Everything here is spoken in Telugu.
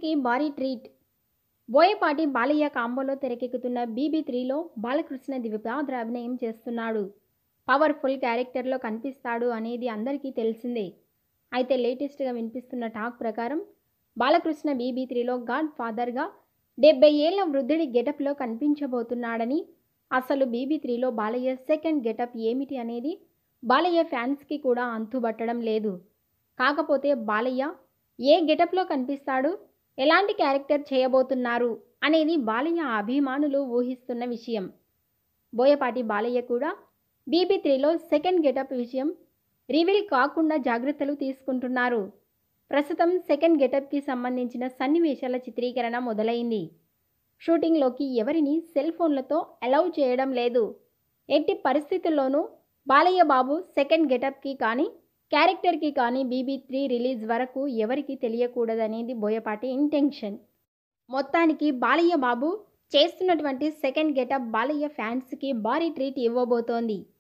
ఫ్యాన్స్కి భారీ ట్రీట్ బోయపాటి బాలయ్య కాంబోలో తెరకెక్కుతున్న బీబీ త్రీలో బాలకృష్ణ దివ్యపాద్ర అభినయం చేస్తున్నాడు పవర్ఫుల్ క్యారెక్టర్లో కనిపిస్తాడు అనేది అందరికీ తెలిసిందే అయితే లేటెస్ట్గా వినిపిస్తున్న టాక్ ప్రకారం బాలకృష్ణ బీబీ త్రీలో గాడ్ ఫాదర్గా డెబ్బై ఏళ్ల వృద్ధుడి గెటప్లో కనిపించబోతున్నాడని అసలు బీబీ త్రీలో బాలయ్య సెకండ్ గెటప్ ఏమిటి అనేది బాలయ్య ఫ్యాన్స్కి కూడా అంతుబట్టడం లేదు కాకపోతే బాలయ్య ఏ గెటప్లో కనిపిస్తాడు ఎలాంటి క్యారెక్టర్ చేయబోతున్నారు అనేది బాలయ్య అభిమానులు ఊహిస్తున్న విషయం బోయపాటి బాలయ్య కూడా బీబీ త్రీలో సెకండ్ గెటప్ విషయం రివీల్ కాకుండా జాగ్రత్తలు తీసుకుంటున్నారు ప్రస్తుతం సెకండ్ గెటప్కి సంబంధించిన సన్నివేశాల చిత్రీకరణ మొదలైంది షూటింగ్లోకి ఎవరిని సెల్ ఫోన్లతో అలౌ చేయడం లేదు ఎట్టి పరిస్థితుల్లోనూ బాలయ్య బాబు సెకండ్ గెటప్కి కానీ క్యారెక్టర్కి కానీ బీబీ త్రీ రిలీజ్ వరకు ఎవరికి తెలియకూడదనేది బోయపాటి ఇంటెన్షన్ మొత్తానికి బాలయ్య బాబు చేస్తున్నటువంటి సెకండ్ గెటప్ బాలయ్య ఫ్యాన్స్కి భారీ ట్రీట్ ఇవ్వబోతోంది